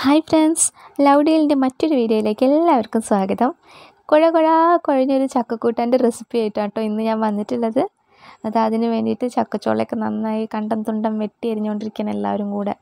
hi friends love ഡീലിൻ്റെ മറ്റൊരു വീഡിയോയിലേക്ക് എല്ലാവർക്കും സ്വാഗതം കുഴ കുഴ കുഴഞ്ഞൊരു ചക്കക്കൂട്ടാൻ്റെ റെസിപ്പി ആയിട്ടാണ് കേട്ടോ ഇന്ന് ഞാൻ വന്നിട്ടുള്ളത് അത് അതിന് വേണ്ടിയിട്ട് ചക്കച്ചോളയൊക്കെ നന്നായി കണ്ടം തുണ്ടം വെട്ടി എരിഞ്ഞുകൊണ്ടിരിക്കണം എല്ലാവരും കൂടെ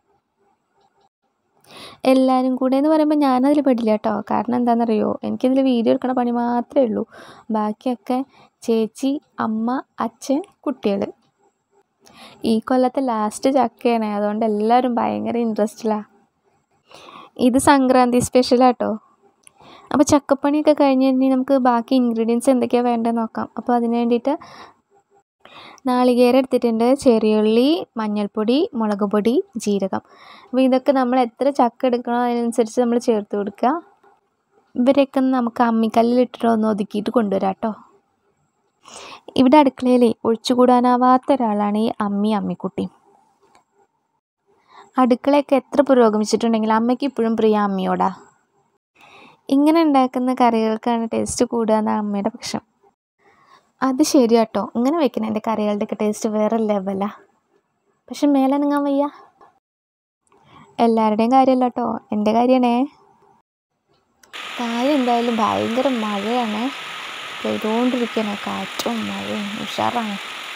എല്ലാവരും കൂടെ എന്ന് പറയുമ്പോൾ ഞാനതിൽ പെടില്ല കേട്ടോ കാരണം എന്താണെന്നറിയോ എനിക്കിതിൽ വീഡിയോ എടുക്കണ പണി മാത്രമേ ഉള്ളൂ ബാക്കിയൊക്കെ ചേച്ചി അമ്മ അച്ഛൻ കുട്ടികൾ ഈ കൊല്ലത്തെ ലാസ്റ്റ് ചക്കയാണ് അതുകൊണ്ട് എല്ലാവരും ഭയങ്കര ഇൻട്രസ്റ്റിലാണ് ഇത് സംക്രാന്തി സ്പെഷ്യലാട്ടോ അപ്പോൾ ചക്കപ്പണിയൊക്കെ കഴിഞ്ഞ് കഴിഞ്ഞാൽ നമുക്ക് ബാക്കി ഇൻഗ്രീഡിയൻസ് എന്തൊക്കെയാണ് വേണ്ടതെന്ന് നോക്കാം അപ്പോൾ അതിന് വേണ്ടിയിട്ട് നാളികേരം എടുത്തിട്ടുണ്ട് ചെറിയുള്ളി മഞ്ഞൾപ്പൊടി മുളക് പൊടി ജീരകം അപ്പോൾ ഇതൊക്കെ നമ്മൾ എത്ര ചക്ക എടുക്കണോ അതിനനുസരിച്ച് നമ്മൾ ചേർത്ത് കൊടുക്കുക ഇവരെയൊക്കെ നമുക്ക് അമ്മിക്കല്ലിലിട്ടിട്ട് ഒന്ന് ഒതുക്കിയിട്ട് കൊണ്ടുവരാം കേട്ടോ ഇവിടെ അടുക്കളയിൽ ഒഴിച്ചുകൂടാനാവാത്ത ഒരാളാണ് ഈ അമ്മി അമ്മിക്കുട്ടിയും അടുക്കളയൊക്കെ എത്ര പുരോഗമിച്ചിട്ടുണ്ടെങ്കിലും അമ്മയ്ക്ക് ഇപ്പോഴും പ്രിയ അമ്മയോടാ ഇങ്ങനെ ഉണ്ടാക്കുന്ന കറികൾക്കാണ് ടേസ്റ്റ് കൂടുക എന്നാണ് അമ്മയുടെ പക്ഷം അത് ശരിയാട്ടോ ഇങ്ങനെ വെക്കുന്ന എൻ്റെ കറികളുടെയൊക്കെ ടേസ്റ്റ് വേറെ ലെവലാ പക്ഷെ മേലെ നിങ്ങാൻ വയ്യ എല്ലാവരുടെയും കാര്യമല്ല കേട്ടോ എൻ്റെ കാര്യമാണേ കാര്യം എന്തായാലും ഭയങ്കര മഴയാണ് പെയ്തുകൊണ്ടിരിക്കണേ കാറ്റും മഴയും ഉഷാറാണ്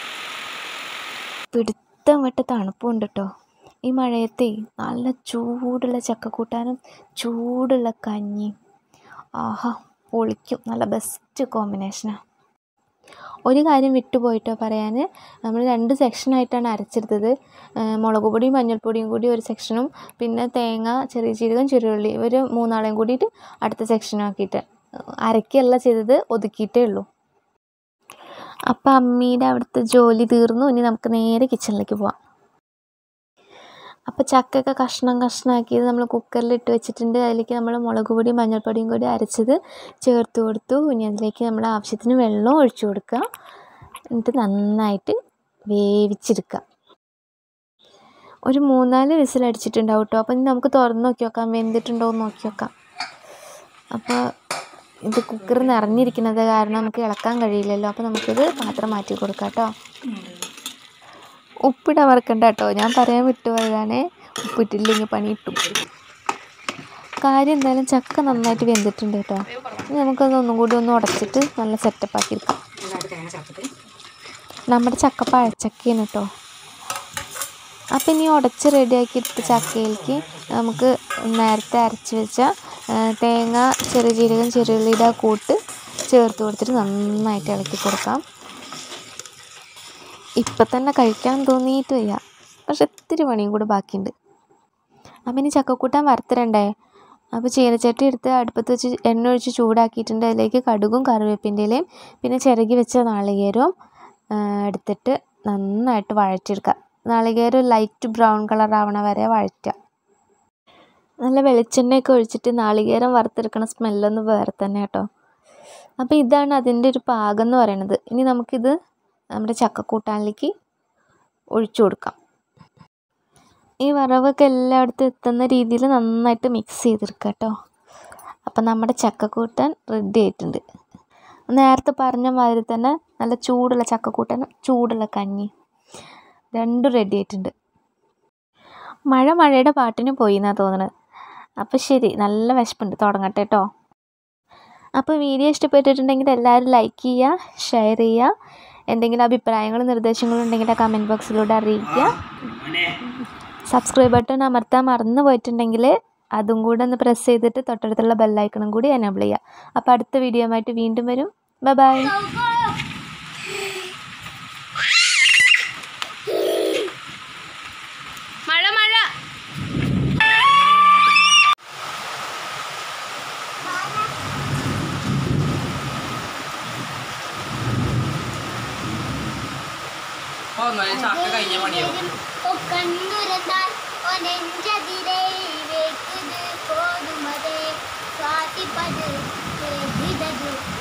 പിടുത്തം വിട്ട് തണുപ്പുണ്ട് കേട്ടോ ഈ മഴയത്തെ നല്ല ചൂടുള്ള ചക്കക്കൂട്ടാനും ചൂടുള്ള കഞ്ഞിയും ആഹാ പൊളിക്കും നല്ല ബെസ്റ്റ് കോമ്പിനേഷനാണ് ഒരു കാര്യം വിട്ടുപോയിട്ടോ പറയാൻ നമ്മൾ രണ്ട് സെക്ഷനായിട്ടാണ് അരച്ചെടുത്തത് മുളക് പൊടിയും മഞ്ഞൾപ്പൊടിയും കൂടി ഒരു സെക്ഷനും പിന്നെ തേങ്ങ ചെറിയ ജീരകം ചെറിയുള്ളി ഒരു മൂന്നാളെയും കൂടിയിട്ട് അടുത്ത സെക്ഷനും ആക്കിയിട്ട് അരക്കുകയല്ല ചെയ്തത് ഒതുക്കിയിട്ടേ ഉള്ളൂ അപ്പം അമ്മീൻ്റെ അവിടുത്തെ ജോലി തീർന്നു ഇനി നമുക്ക് നേരെ കിച്ചണിലേക്ക് പോവാം അപ്പോൾ ചക്കയൊക്കെ കഷ്ണം കഷ്ണമാക്കിയത് നമ്മൾ കുക്കറിൽ ഇട്ട് വെച്ചിട്ടുണ്ട് അതിലേക്ക് നമ്മൾ മുളക് പൊടിയും മഞ്ഞൾപ്പൊടിയും കൂടി അരച്ചത് ചേർത്ത് കൊടുത്തു ഇനി അതിലേക്ക് നമ്മൾ ആവശ്യത്തിന് വെള്ളം ഒഴിച്ചു കൊടുക്കുക എന്നിട്ട് നന്നായിട്ട് വേവിച്ചെടുക്കുക ഒരു മൂന്നാല് വിസിൽ അടിച്ചിട്ടുണ്ടാവും കേട്ടോ അപ്പം ഇനി നമുക്ക് തുറന്ന് നോക്കി നോക്കാം വെന്തിട്ടുണ്ടോ എന്ന് നോക്കി നോക്കാം അപ്പോൾ ഇത് കുക്കർ നിറഞ്ഞിരിക്കുന്നത് കാരണം നമുക്ക് ഇളക്കാൻ കഴിയില്ലല്ലോ അപ്പോൾ നമുക്കിത് പാത്രം മാറ്റി കൊടുക്കാം കേട്ടോ ഉപ്പിടാൻ മറക്കണ്ട കേട്ടോ ഞാൻ പറയാൻ വിട്ടുപോയതാണേ ഉപ്പിട്ടില്ലെങ്കിൽ പണി കിട്ടും കാര്യം എന്തായാലും ചക്ക നന്നായിട്ട് വെന്തിട്ടുണ്ട് കേട്ടോ ഇനി നമുക്കത് ഒന്നും കൂടി ഒന്ന് ഉടച്ചിട്ട് നല്ല സെറ്റപ്പ് ആക്കി എടുക്കാം നമ്മുടെ ചക്ക പഴച്ചക്കയാണ് കേട്ടോ അപ്പം ഇനി ഉടച്ച് റെഡിയാക്കി എടുത്ത ചക്കയിലേക്ക് നമുക്ക് നേരത്തെ അരച്ച് വെച്ച തേങ്ങ ചെറിയ ജീരകം ചെറിയുള്ളിയുടെ കൂട്ട് ചേർത്ത് കൊടുത്തിട്ട് നന്നായിട്ട് ഇളക്കി കൊടുക്കാം ഇപ്പം തന്നെ കഴിക്കാൻ തോന്നിയിട്ട് വയ്യ പക്ഷെ ഇത്തിരി പണിയും കൂടെ ബാക്കിയുണ്ട് അപ്പം ഇനി ചക്കക്കൂട്ടാൻ വറുത്തിരണ്ടേ അപ്പോൾ ചീനച്ചട്ടി എടുത്ത് അടുപ്പത്ത് വെച്ച് എണ്ണ ഒഴിച്ച് ചൂടാക്കിയിട്ടുണ്ട് അതിലേക്ക് കടുകും കറിവേപ്പിൻ്റെ ഇലയും പിന്നെ ചിരകി വെച്ച നാളികേരവും എടുത്തിട്ട് നന്നായിട്ട് വഴറ്റിയെടുക്കുക നാളികേരം ലൈറ്റ് ബ്രൗൺ കളർ ആവണ വരെ വഴറ്റുക നല്ല വെളിച്ചെണ്ണയൊക്കെ ഒഴിച്ചിട്ട് നാളികേരം വറുത്തെടുക്കണ സ്മെല്ലൊന്ന് വേറെ തന്നെ കേട്ടോ അപ്പോൾ ഇതാണ് അതിൻ്റെ ഒരു പാകം എന്ന് പറയുന്നത് ഇനി നമുക്കിത് നമ്മുടെ ചക്കക്കൂട്ടാനിലേക്ക് ഒഴിച്ചു കൊടുക്കാം ഈ വറവൊക്കെ എല്ലായിടത്തും എത്തുന്ന രീതിയിൽ നന്നായിട്ട് മിക്സ് ചെയ്തെടുക്കുക കേട്ടോ അപ്പം നമ്മുടെ ചക്കക്കൂട്ടാൻ റെഡി ആയിട്ടുണ്ട് നേരത്തെ പറഞ്ഞ മാതിരി തന്നെ നല്ല ചൂടുള്ള ചക്കക്കൂട്ടാനും ചൂടുള്ള കഞ്ഞി രണ്ടും റെഡി ആയിട്ടുണ്ട് മഴ മഴയുടെ പാട്ടിന് പോയി എന്നാണ് തോന്നുന്നത് അപ്പോൾ ശരി നല്ല വിശപ്പുണ്ട് തുടങ്ങട്ടെ കേട്ടോ അപ്പോൾ വീഡിയോ ഇഷ്ടപ്പെട്ടിട്ടുണ്ടെങ്കിൽ എല്ലാവരും ലൈക്ക് ചെയ്യുക ഷെയർ ചെയ്യുക എന്തെങ്കിലും അഭിപ്രായങ്ങളും നിർദ്ദേശങ്ങളും ഉണ്ടെങ്കിൽ ആ കമൻറ്റ് ബോക്സിലൂടെ അറിയിക്കുക സബ്സ്ക്രൈബ് ബട്ടൺ അമർത്താൻ മറന്നു പോയിട്ടുണ്ടെങ്കിൽ അതും കൂടെ ഒന്ന് പ്രസ് ചെയ്തിട്ട് തൊട്ടടുത്തുള്ള ബെല്ലൈക്കണും കൂടി എനേബിൾ ചെയ്യുക അപ്പോൾ അടുത്ത വീഡിയോ ആയിട്ട് വീണ്ടും വരും ബൈ ബൈ മഴ മഴ ഓ എന്നാലും ചാക്ക കഴിഞ്ഞ പണിയോ കണ്ണുരത്താൽ ഒനെഞ്ചതിരെ വെക്കുത് പോതുമതേ സ്വാതിപ്പത് ചെയ്തതു